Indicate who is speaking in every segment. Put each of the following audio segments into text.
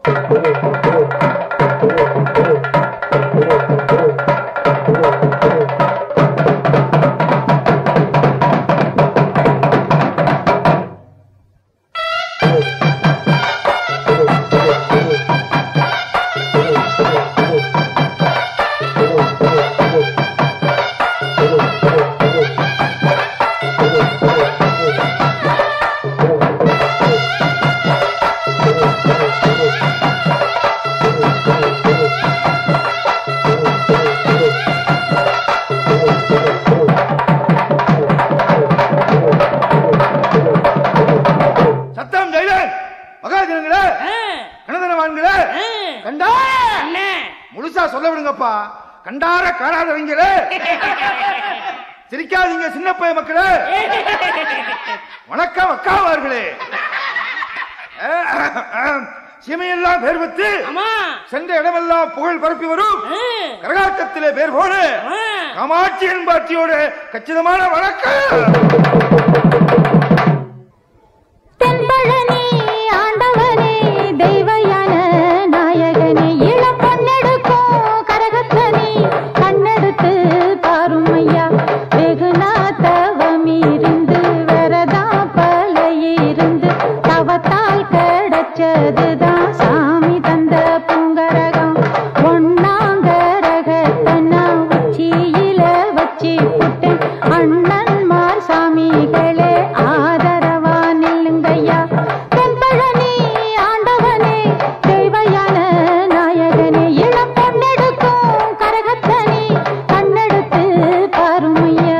Speaker 1: சத்தம் ஜெயிலன் மகாஜனங்களே கணதனவான்களே கண்டா முழுசா சொல்ல விடுங்கப்பா கண்டார காணாதவங்களே சிரிக்காதீங்க சின்ன பைய மக்களே வணக்கம் அக்காவார்களே சீமையெல்லாம் பேர் வைத்து சென்ற இடமெல்லாம் புகழ் பரப்பி வரும் கரகாட்டத்திலே பேர் போன காமாட்சி என்பாட்சியோட கச்சிதமான வணக்கம்
Speaker 2: தென்பழனி ஆண்டவனே தெய்வயான நாயகனே இளம் பொன்னெடுக்கும் கரகத்தனி கண்ணெடுத்து பாருமையா வெகு நாத்தவமிருந்து வரதா பலையிருந்து தவத்தால் கிடைச்சதுதான் சாமி தந்த பூங்கரகம் ஒன்னாங்கரகத்தனா உச்சியில வச்சு புட்டேன் அண்ணன்மார் சாமிகளே ஆதரவா நில்லுங்கய்யா தென்பழனி ஆண்டவனே தெய்வயான நாயகனே இளம் பொன்னெடுக்கும் கரகத்தனி கண்ணெடுத்து பாருமையா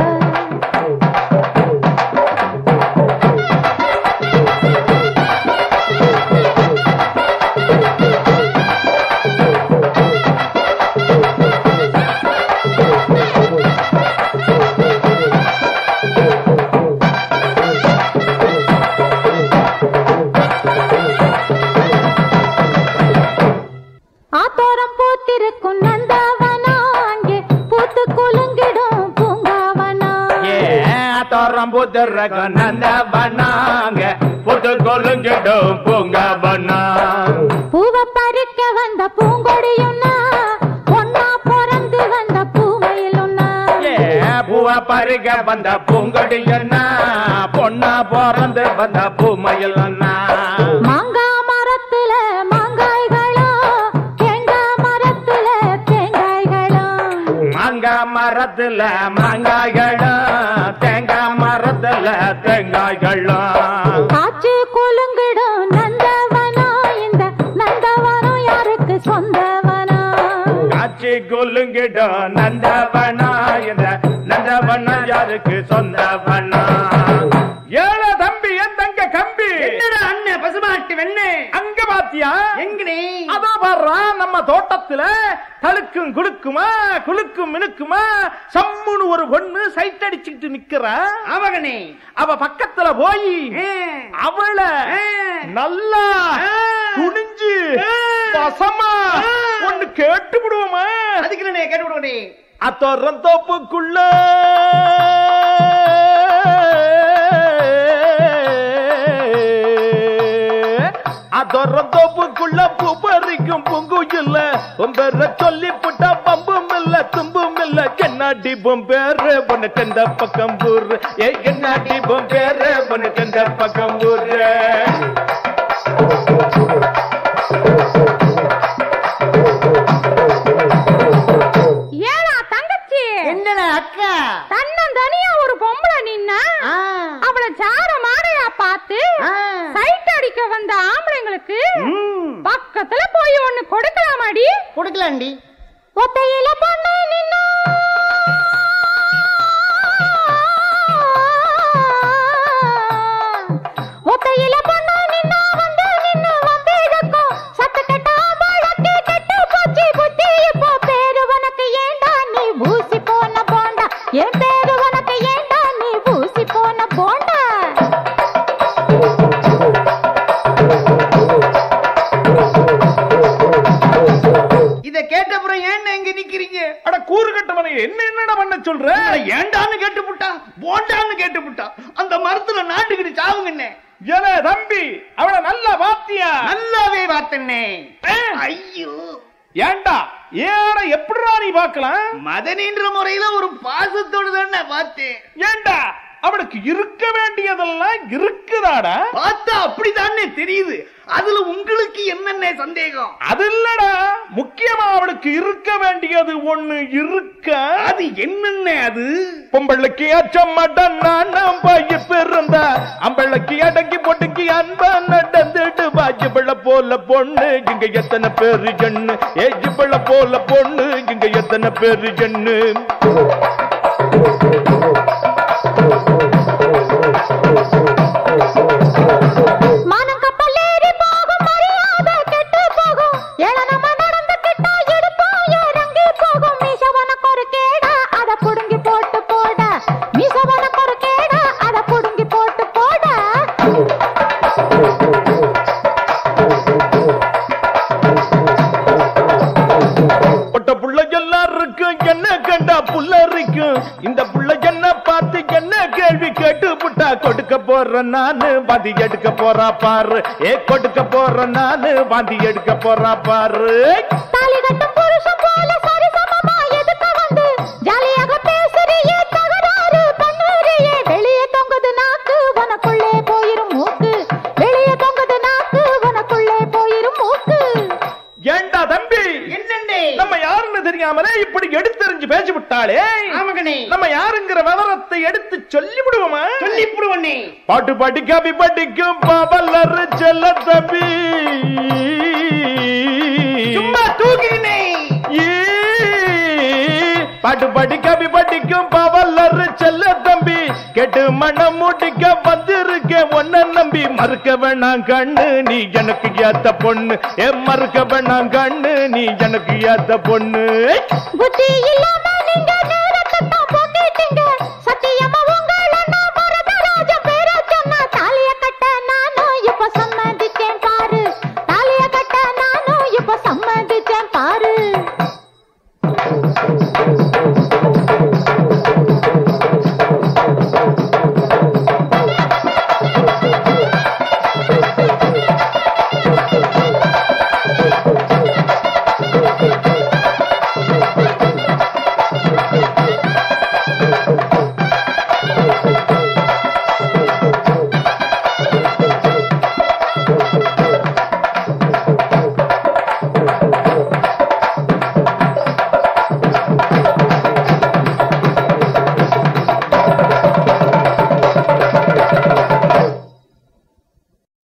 Speaker 2: ஆத்தோரம் பூத்திருக்கும் நந்தவனா அங்கே பூத்து குலுங்கிடும் பூங்காவனா
Speaker 3: தோறம் புதுரக நந்தவனாங்க புது கொலுங்கிடும் பூங்கவனா
Speaker 2: பூவை பறிக்க வந்த பூங்கொடியுன்னா ஒன்னா பிறந்து வந்த பூவையிலுன்னா
Speaker 3: ஏ பூவ பருக வந்த பூங்கொடியன்னா பொண்ணா பிறந்து வந்த பூமயிலன்னா
Speaker 2: மாங்கா மரத்துல மாங்காய்களோ தேங்காய் மரத்துல தேங்காய்களோ
Speaker 3: மாங்க மரத்துல மாங்காய்களும் தேங்காய் மரத்துல தேங்காய்களும்
Speaker 2: காற்று குலுங்கிடும் நந்தவனா இந்த நந்தவனம் யாருக்கு சொந்தவனா
Speaker 3: காட்சி கொல்லுங்கிடும் நந்தவனா இந்த நந்தவனா யாருக்கு சொந்தவனா ஏழ தம்பி என் தங்க கம்பி
Speaker 1: என்னடா அண்ணன் பசுமாட்டு வெண்ணே
Speaker 3: அங்க பாத்தியா
Speaker 1: எங்கனே
Speaker 3: அதோ பாடுறா நம்ம தோட்டத்துல தழுக்கும் குலுக்குமா குலுக்கும் மினுக்குமா சம்முன்னு ஒரு பொண்ணு சைட் அடிச்சுக்கிட்டு நிக்கிறா
Speaker 1: அவகனே
Speaker 3: அவ பக்கத்துல போய் அவளை நல்லா துணிஞ்சு வசமா ஒண்ணு கேட்டு விடுவோமா
Speaker 1: அதுக்கு கேட்டு விடுவனே
Speaker 3: அத்தோரம் தோப்புக்குள்ள அதோரம் தோப்புக்குள்ள பூ பறிக்கும் பூங்குயில்ல உம்பேர சொல்லி புட்டா பம்பும் இல்ல தும்பும் இல்ல கண்ணாடி பொம்பேரு உனக்கு இந்த பக்கம் ஊரு ஏ கண்ணாடி பொம்பேரு உனக்கு இந்த பக்கம் ஊரு
Speaker 2: ஏடா தங்கச்சி
Speaker 1: என்னடா அக்கா
Speaker 2: தன்னன் தனியா ஒரு பொம்பளை நின்னா அவள ஜார மாடையா பார்த்து சைட் அடிக்க வந்த ஆம்பளைங்களுக்கு பக்கத்துல போய் ஒண்ணு கொடுக்கலாமாடி
Speaker 1: கொடுக்கலாண்டி
Speaker 2: ஒத்தையில பொண்ணு நின்னா ஒத்தையில பொண்ணு நின்னா வந்து நின்னு வம்பிழுக்கும் சத்து கட்டா வழக்கு கெட்டு போச்சு புத்தி இப்போ பேரு உனக்கு ஏண்டா நீ பூசி போன போண்டா என் பேரு உனக்கு ஏண்டா நீ பூசி போன போண்டா
Speaker 1: இத கேட்டப்புறம் ஏன் இங்க நிக்கிறீங்க
Speaker 3: அட கூறு கட்டவனை என்ன என்னடா பண்ண சொல்ற
Speaker 1: ஏண்டான்னு கேட்டு புட்டா போண்டான்னு கேட்டு புட்டா அந்த மரத்துல நாட்டுக்கிட்டு சாவுங்க என்ன
Speaker 3: ஏலே தம்பி அவள நல்லா பாத்தியா
Speaker 1: நல்லாவே பார்த்தனே
Speaker 3: ஆ?
Speaker 1: ஐயோ
Speaker 3: ஏண்டா ஏற எப்படிடா நீ பார்க்கலாம்
Speaker 1: மதனின்ற முறையில ஒரு பாசத்தோடு தானே பார்த்தேன்
Speaker 3: ஏண்டா அவளுக்கு இருக்க வேண்டியதெல்லாம் இருக்குதாடா
Speaker 1: பார்த்தா அப்படித்தானே தெரியுது அதுல உங்களுக்கு என்னென்ன சந்தேகம்
Speaker 3: அது இல்லடா முக்கியமா அவளுக்கு இருக்க வேண்டியது ஒண்ணு இருக்க
Speaker 1: அது என்னென்ன அது
Speaker 3: பொம்பளைக்கு அச்சம் மடன் நான் பாய பிறந்தா அம்பளைக்கு அடங்கி பொட்டுக்கு அன்பா நடந்துட்டு பாஜிபிள போல பொண்ணு இங்க எத்தனை பேரு ஜன்னு ஏஜிபிள போல பொண்ணு இங்க எத்தனை பேரு ஜன்னு
Speaker 2: மானம் கப்பல் ஏறி போகும் மரியாதை கெட்டு போகும் ஏளனமா நடந்துக்கிட்டா இடுப்பும் இறங்கி போகும் மீச உனக்கு ஒரு கேடா அத புடுங்கி போட்டு போட மீச உனக்கு ஒரு கேடா அத புடுங்கி போட்டு போட
Speaker 3: பொட்ட புள்ள எல்லாருக்கும் என்ன கண்டா புல்லரிக்கும் இந்த புள்ள என்ன பார்த்து என்ன கேள்வி கேட்டு புட்டா கொடுக்க போற நானு பாதி எடுக்க போறா பாரு ஏ கொடுக்க போற நானு பாதி எடுக்க போறா பாரு
Speaker 2: தாலி கட்டும் புருஷன் போல சரிசமமா எதுக்க வந்து ஜாலியாக பேசுறியே தகராறு பண்ணுறியே வெளியே தொங்குது நாக்கு உனக்குள்ளே போயிரும் மூக்கு வெளியே தொங்குது நாக்கு உனக்குள்ளே போயிரும் மூக்கு
Speaker 3: ஏண்டா தம்பி
Speaker 1: என்னண்டே
Speaker 3: நம்ம யாருன்னு தெரியாமலே இப்படி எடுத்தெறிஞ்சு பேசி விட்டாளே
Speaker 1: ஆமகனே
Speaker 3: நம்ம யாருங்கிற விவரத்தை எடுத்து சொல்லி விடுவோமா
Speaker 1: சொல்லிப்புடுவனே
Speaker 3: பாட்டு பாடி கவி படிக்கும் பாவலர் செல்ல தம்பி
Speaker 1: சும்மா தூக்கினே
Speaker 3: ஈ, பாட்டு பாடி கவி படிக்கும் பவல்லர் செல்ல தம்பி கெட்டு மனம் முடிக்க வந்திருக்க ஒன்ன நம்பி மறுக்க வேணாம் கண்ணு நீ எனக்கு ஏத்த பொண்ணு ஏ மறுக்க வேணாம் கண்ணு நீ எனக்கு ஏத்த பொண்ணு
Speaker 2: புத்தி இல்லாம